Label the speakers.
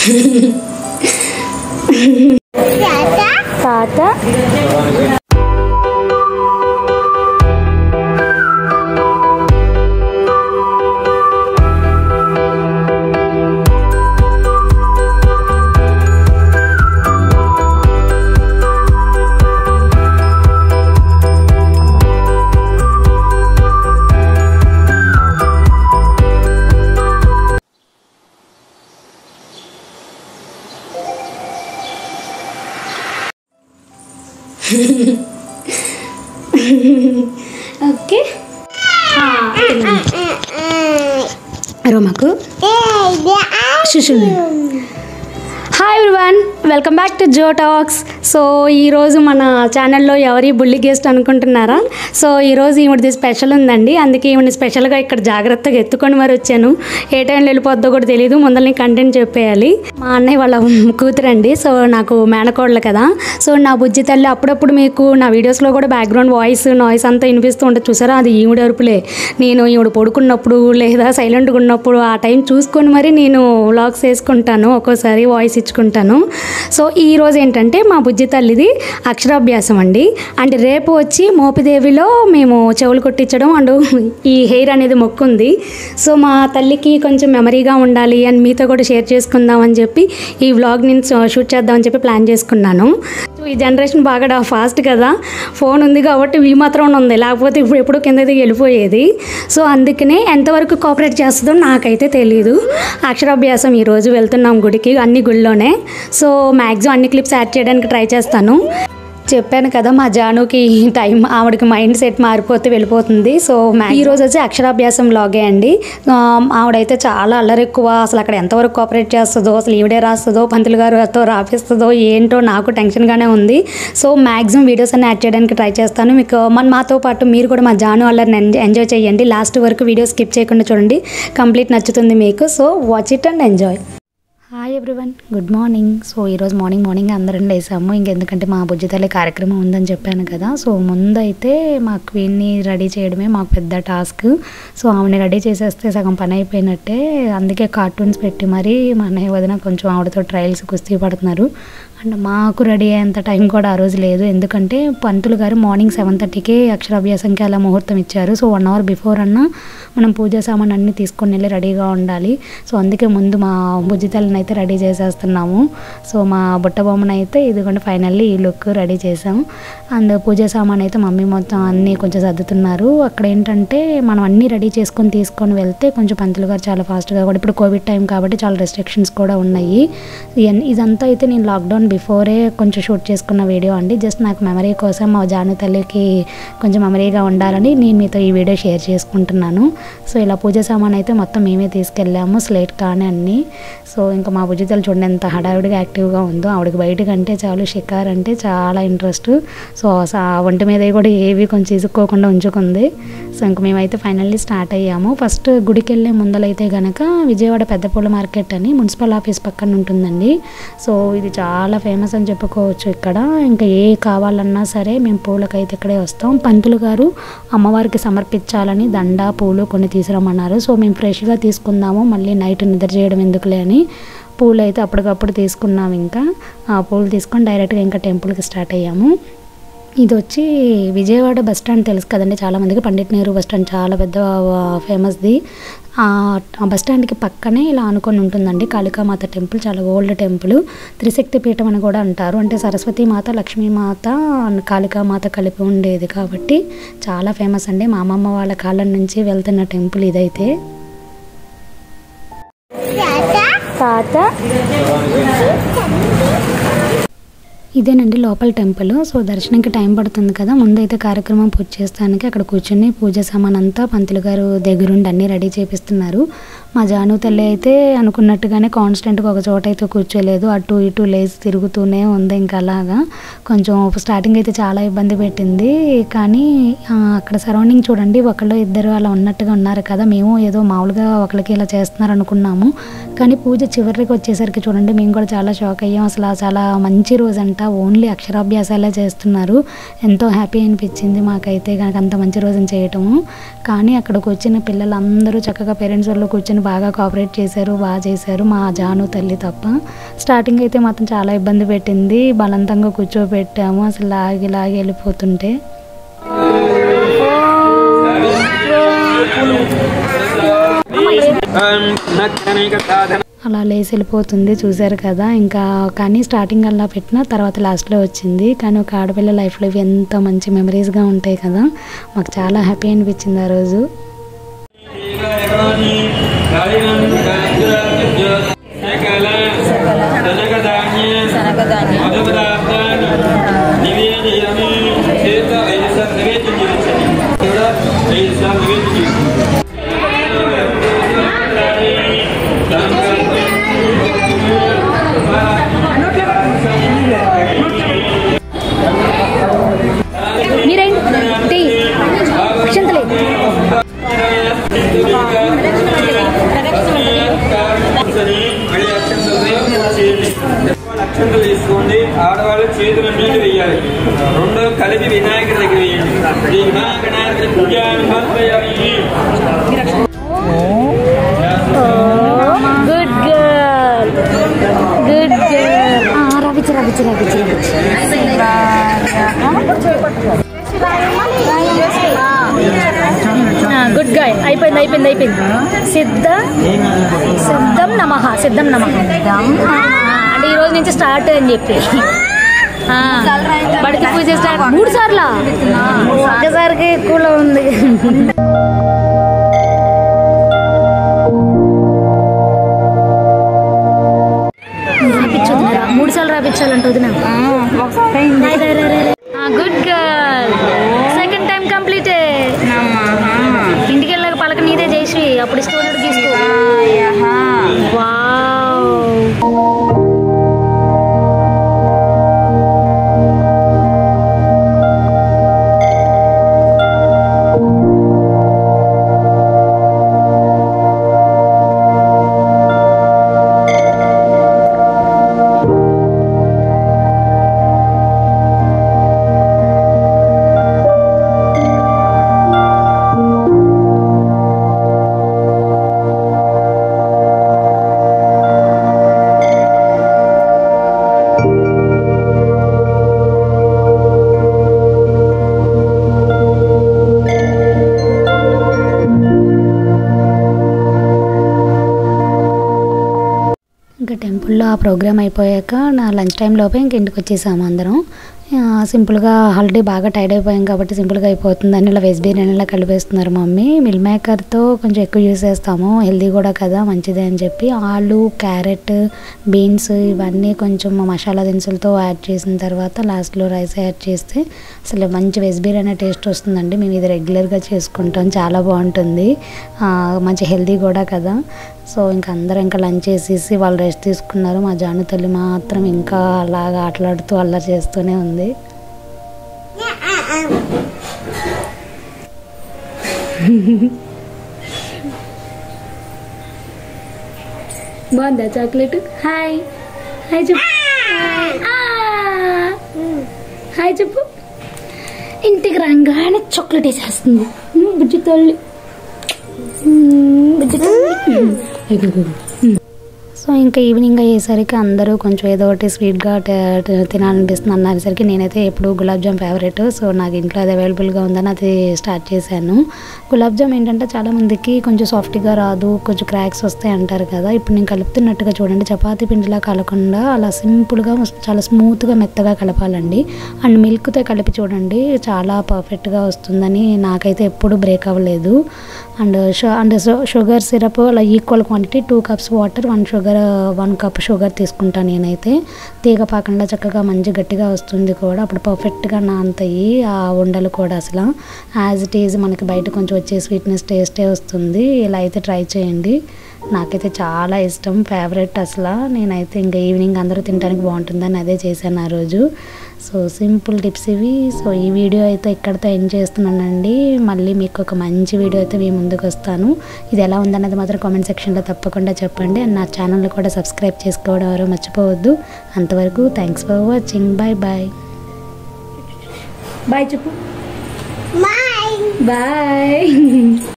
Speaker 1: తాత ఓకే రోమాకు శిశులు hi everyone welcome back to Jo talks so ఈరోజు మన ఛానల్లో ఎవరి బుల్లి గెస్ట్ అనుకుంటున్నారా సో ఈరోజు ఈవిడది స్పెషల్ ఉందండి అందుకే ఈవిని స్పెషల్గా ఇక్కడ జాగ్రత్తగా ఎత్తుకొని మరి వచ్చాను ఏ టైంలో వెళ్ళిపోద్దో కూడా తెలియదు ముందల్ని కంటెంట్ చెప్పేయాలి మా అన్నయ్య వాళ్ళ కూతురండి సో నాకు మేనకోడలు కదా సో నా బుజ్జి తల్లి అప్పుడప్పుడు మీకు నా వీడియోస్లో కూడా బ్యాక్గ్రౌండ్ వాయిస్ నాయిస్ అంతా వినిపిస్తూ ఉంటుంది చూసారా అది ఈవిడ అరుపులే నేను ఈవిడ పడుకున్నప్పుడు లేదా సైలెంట్గా ఉన్నప్పుడు ఆ టైం చూసుకొని మరి నేను వ్లాగ్స్ వేసుకుంటాను ఒక్కోసారి వాయిస్ ఇచ్చుకుంటాను సో ఈ రోజు ఏంటంటే మా బుజ్జి తల్లిది అక్షరాభ్యాసం అండి అంటే రేపు వచ్చి మోపిదేవిలో మేము చెవులు కొట్టించడం అండ్ ఈ హెయిర్ అనేది మొక్కుంది సో మా తల్లికి కొంచెం మెమరీగా ఉండాలి అని మీతో కూడా షేర్ చేసుకుందాం అని చెప్పి ఈ వ్లాగ్ నేను షూట్ చేద్దామని చెప్పి ప్లాన్ చేసుకున్నాను సో ఈ జనరేషన్ బాగా ఫాస్ట్ కదా ఫోన్ ఉంది కాబట్టి వీ మాత్రం ఉంది లేకపోతే ఇప్పుడు ఎప్పుడు కింద దిగి వెళ్ళిపోయేది సో అందుకనే ఎంతవరకు కోఆపరేట్ చేస్తుందో నాకైతే తెలియదు అక్షరాభ్యాసం ఈరోజు వెళ్తున్నాం గుడికి అన్ని గుళ్ళోనే సో మ్యాక్సిమం అన్ని క్లిప్స్ యాడ్ చేయడానికి ట్రై చేస్తాను చెప్పాను కదా మా జానుకి టైం ఆవిడకి మైండ్ సెట్ మారిపోతే వెళ్ళిపోతుంది సో మ్యా- ఈ రోజు వచ్చి అక్షరాభ్యాసం లాగే అండి ఆ, ఆవిడైతే చాలా అల్లరి ఎక్కువ అసలు అక్కడ ఎంతవరకు కోఆపరేట్ చేస్తుందో అసలు ఈవిడే రాస్తుందో పంతులు గారితో రాపిస్తుందో ఏంటో నాకు టెన్షన్గానే ఉంది సో మ్యాక్సిమం వీడియోస్ అన్ని యాడ్ చేయడానికి ట్రై చేస్తాను మీకు మన మాతో పాటు మీరు కూడా మా జాను అల్లరిని ఎంజాయ్ ఎంజాయ్ చేయండి లాస్ట్ వరకు వీడియో స్కిప్ చేయకుండా చూడండి కంప్లీట్ నచ్చుతుంది మీకు so watch it and enjoy hi everyone good morning so ఈరోజు మార్నింగ్ మార్నింగ్ అందరం లేసాము ఇంకెందుకంటే మా బుజ్జి తల్లి కార్యక్రమం ఉందని చెప్పాను కదా సో ముందైతే మా క్వీన్ని రెడీ చేయడమే మాకు పెద్ద టాస్క్ సో ఆమెని రెడీ చేసేస్తే సగం పని అయిపోయినట్టే అందుకే కార్టూన్స్ పెట్టి మరి మా అన్నయ్య వదిన కొంచెం ఆవిడతో ట్రయల్స్ కుస్తీ పడుతున్నారు అండ్ మాకు రెడీ అయ్యేంత టైం కూడా ఆ రోజు లేదు ఎందుకంటే పంతులు గారు మార్నింగ్ సెవెన్ థర్టీకే అక్షరాభ్యాసంకి అలా ముహూర్తం ఇచ్చారు సో వన్ అవర్ బిఫోర్ అన్న మనం పూజ సామాన్ అన్ని తీసుకొని వెళ్ళి రెడీగా ఉండాలి సో అందుకే ముందు మా బుజ్జి తల్లిని అయితే రెడీ చేసేస్తున్నాము సో మా బుట్ట బొమ్మను అయితే ఇదిగోండి ఫైనల్లీ ఈ లుక్ రెడీ చేసాం అండ్ పూజ సామాన్ అయితే మమ్మీ మొత్తం అన్నీ కొంచెం సర్దుతున్నారు అక్కడ ఏంటంటే మనం అన్నీ రెడీ చేసుకొని తీసుకొని వెళ్తే కొంచెం పంతులు గారు చాలా ఫాస్ట్గా కూడా ఇప్పుడు కోవిడ్ టైం కాబట్టి చాలా రెస్ట్రిక్షన్స్ కూడా ఉన్నాయి ఇయన్- ఇదంతా అయితే నేను లాక్డౌన్ బిఫోరే కొంచెం షూట్ చేసుకున్న వీడియో అండి జస్ట్ నాకు మెమరీ కోసం మా జాను తల్లికి కొంచెం మెమరీగా ఉండాలని నేను మీతో ఈ వీడియో షేర్ చేసుకుంటున్నాను సో ఇలా పూజ సామాన్ అయితే మొత్తం మేమే తీసుకెళ్ళాము స్లేట్ కానీ అన్నీ సో ఇంకా మా బుజ్జి తల్లి చూడండి ఎంత హడావిడిగా యాక్టివ్గా ఉందో ఆవిడకి బయటకు అంటే చాలు షికార్ అంటే చాలా ఇంట్రెస్ట్ సో స- ఆ ఒంటి మీద కూడా ఏవి కొంచెం ఇసుక్కోకుండా ఉంచుకుంది సో ఇంక మేమైతే ఫైనల్లీ స్టార్ట్ అయ్యాము ఫస్ట్ గుడికి వెళ్ళే ముందలైతే గనక విజయవాడ పెద్ద పూల మార్కెట్ అని మున్సిపల్ ఆఫీస్ పక్కన ఉంటుందండి సో ఇది చాలా ఫేమస్ అని చెప్పుకోవచ్చు ఇక్కడ ఇంకా ఏ కావాలన్నా సరే మేము పూలకైతే ఇక్కడే వస్తాం పంతులు గారు అమ్మవారికి సమర్పించాలని దండ పూలు కొన్ని తీసుకురమ్మన్నారు సో మేము ఫ్రెష్గా తీసుకుందాము మళ్ళీ నైట్ నిద్ర చేయడం ఎందుకులే అని పూలు అయితే అప్పటికప్పుడు తీసుకున్నాం ఇంకా ఆ పూలు తీసుకొని డైరెక్ట్గా ఇంకా టెంపుల్కి స్టార్ట్ అయ్యాము ఇది వచ్చి విజయవాడ బస్ స్టాండ్ తెలుసు కదండి చాలామందికి పండిట్ నెహ్రూ బస్ స్టాండ్ చాలా పెద్ద ఆ, ఫేమస్ది ఆ ఆ బస్ స్టాండ్కి పక్కనే ఇలా అనుకొని ఉంటుందండి కాళికామాత టెంపుల్ చాలా ఓల్డ్ టెంపుల్ త్రిశక్తి పీఠం అని కూడా అంటారు అంటే సరస్వతి మాత లక్ష్మీమాత అండ్ కాళికామాత కలిపి ఉండేది కాబట్టి చాలా ఫేమస్ అండి మా అమ్మమ్మ వాళ్ళ కాలం నుంచి వెళ్తున్న టెంపుల్ ఇదైతే తాత ఇదేనండి లోపల టెంపుల్ సో దర్శనంకి టైం పడుతుంది కదా ముందైతే కార్యక్రమం పూజ చేస్తానికి అక్కడ కూర్చొని పూజ సామాన్ అంతా పంతులు గారు దగ్గరుండి అన్నీ రెడీ చేపిస్తున్నారు మా జాను తల్లి అయితే అనుకున్నట్టుగానే కాన్స్టెంట్గా ఒక చోట అయితే కూర్చోలేదు అటు ఇటు లేచి తిరుగుతూనే ఉంది ఇంకా అలాగా కొంచెం స్టార్టింగ్ అయితే చాలా ఇబ్బంది పెట్టింది కానీ ఆ, అక్కడ సరౌండింగ్ చూడండి ఒకళ్ళు ఇద్దరు అలా ఉన్నట్టుగా ఉన్నారు కదా మేము ఏదో మామూలుగా ఒకరికి ఇలా చేస్తున్నారు అనుకున్నాము కానీ పూజ చివరికి వచ్చేసరికి చూడండి మేము కూడా చాలా షాక్ అయ్యాం అసలు చాలా మంచి రోజు అంట ఓన్లీ అక్షరాభ్యాసాలే చేస్తున్నారు ఎంతో హ్యాపీ అనిపించింది మాకైతే కనుక అంత మంచి రోజుని చేయటము కానీ అక్కడికి వచ్చిన పిల్లలందరూ చక్కగా పేరెంట్స్ వాళ్ళు కూర్చొని బాగా కోఆపరేట్ చేశారు బాగా చేశారు మా జాను తల్లి తప్ప స్టార్టింగ్ అయితే మాత్రం చాలా ఇబ్బంది పెట్టింది బలవంతంగా కూర్చోబెట్టాము అసలు లాగి లాగి వెళ్ళిపోతుంటే
Speaker 2: సాధన
Speaker 1: అలా లేసి వెళ్ళిపోతుంది చూశారు కదా ఇంకా కానీ స్టార్టింగ్ అలా పెట్టిన తర్వాత లాస్ట్లో వచ్చింది కానీ ఒక ఆడపిల్ల లైఫ్లో ఇవి ఎంత మంచి మెమరీస్గా ఉంటాయి కదా మాకు చాలా హ్యాపీ అనిపించింది ఆ రోజు మీరేంటి అక్షంతలే
Speaker 2: అక్షంతలు తీసుకోండి ఆడవాళ్ళు చేతుల మీద వేయాలి రెండు కలిపి వినాయకుడి దగ్గర వేయండి శ్రీ వినాయకుడి పూజాన్ని సమర్పయామి.
Speaker 1: గుడ్ గర్ల్ గుడ్ గర్ల్ రవిచి రవిచి రవిచి గుడ్ గాయ్ అయిపోయింది అయిపోయింది అయిపోయింది సిద్ధ సిద్ధం నమ సిద్ధం నమ అంటే ఈ రోజు నుంచి స్టార్ట్ అని చెప్పి ఆ, బడికి పూజ స్టార్ట్ మూడు సార్లా ఒక్కసారికి ఎక్కువలో ఉంది రాపించొద్దురా మూడు సార్లు రాపించాలంట వదిన good girl second time completed ఇంటికి వెళ్ళాక పలక నీదే చేసి అప్పుడు ఇష్టం తీసుకో వావ్ ఇంకా టెంపుల్లో ఆ ప్రోగ్రామ్ అయిపోయాక నా లంచ్ టైం లోపే ఇంక ఇంటికి వచ్చేసాము అందరం ఆ, సింపుల్గా హాలిడే బాగా టైర్డ్ అయిపోయాం కాబట్టి సింపుల్గా అయిపోతుందని ఇలా వెజ్ బిర్యానీలా కలిపేస్తున్నారు మమ్మీ మిల్ మేకర్తో కొంచెం ఎక్కువ యూస్ చేస్తాము హెల్దీ కూడా కదా మంచిదే అని చెప్పి ఆలు క్యారెట్ బీన్స్ ఇవన్నీ కొంచెం మసాలా దినుసులతో యాడ్ చేసిన తర్వాత లాస్ట్లో రైస్ యాడ్ చేస్తే అసలు మంచి వెజ్ బిర్యానీ టేస్ట్ వస్తుందండి మేము ఇది రెగ్యులర్గా చేసుకుంటాం చాలా బాగుంటుంది ఆ, మంచి హెల్దీ కూడా కదా సో ఇంకా అందరూ ఇంకా లంచ్ చేసేసి వాళ్ళు రెస్ట్ తీసుకున్నారు మా జాను తల్లి మాత్రం ఇంకా అలాగా ఆటలాడుతూ అల్లరి చేస్తూనే ఉంది బాగుందా చాక్లెట్ హాయ్ హాయ్ చెప్పు హాయ్ చెప్పు ఇంటికి రాగానే చాక్లెట్ వేసేస్తుంది ఉమ్, బుజ్జి తల్లి ఉమ్, బుజ్జి తల్లి ఉమ్. సో ఇంకా ఈవినింగ్ అయ్యేసరికి అందరూ కొంచెం ఏదో ఒకటి స్వీట్గా ట- ట- తినాలనిపిస్తుంది అన్నసరికి నేనైతే ఎప్పుడు గులాబ్ జామ్ ఫేవరెట్ సో నాకు ఇంట్లో అది అవైలబుల్గా ఉందని అది స్టార్ట్ చేశాను గులాబ్ జామ్ ఏంటంటే చాలామందికి కొంచెం సాఫ్ట్గా రాదు కొంచెం క్రాక్స్ వస్తాయి అంటారు కదా ఇప్పుడు నేను కలుపుతున్నట్టుగా చూడండి చపాతీ పిండిలా కలకుండా అలా సింపుల్గా చాలా స్మూత్గా మెత్తగా కలపాలండి అండ్ మిల్క్తో కలిపి చూడండి చాలా పర్ఫెక్ట్గా వస్తుందని నాకైతే ఎప్పుడు బ్రేక్ అవ్వలేదు అండ్ షు అండ్ షుగర్ సిరప్ అలా equal quantity two cups water one sugar one cup sugar తీసుకుంటాను నేనైతే తీగ పాకంలో చక్కగా మంచి గట్టిగా వస్తుంది కూడా అప్పుడు పర్ఫెక్ట్గా నానతాయి ఆ ఉండలు కూడా అసలు యాజ్ ఇట్ ఈజ్ మనకి బయట కొంచెం వచ్చే స్వీట్నెస్ టేస్టే వస్తుంది ఇలా అయితే ట్రై చేయండి నాకైతే చాలా ఇష్టం ఫేవరెట్ అసలు నేనైతే ఇంకా ఈవినింగ్ అందరూ తినడానికి బాగుంటుందని అదే చేశాను ఆ రోజు సో సింపుల్ టిప్స్ ఇవి సో ఈ వీడియో అయితే ఇక్కడితో ఎండ్ చేస్తున్నానండి మళ్ళీ మీకు ఒక మంచి వీడియో అయితే మీ ముందుకు వస్తాను ఇది ఎలా ఉందన్నది మాత్రం కామెంట్ సెక్షన్లో తప్పకుండా చెప్పండి అండ్ నా ఛానల్ని కూడా సబ్స్క్రైబ్ చేసుకోవడం ఎవరో మర్చిపోవద్దు అంతవరకు thanks for watching bye bye bye చెప్పు
Speaker 3: Bye.
Speaker 1: బాయ్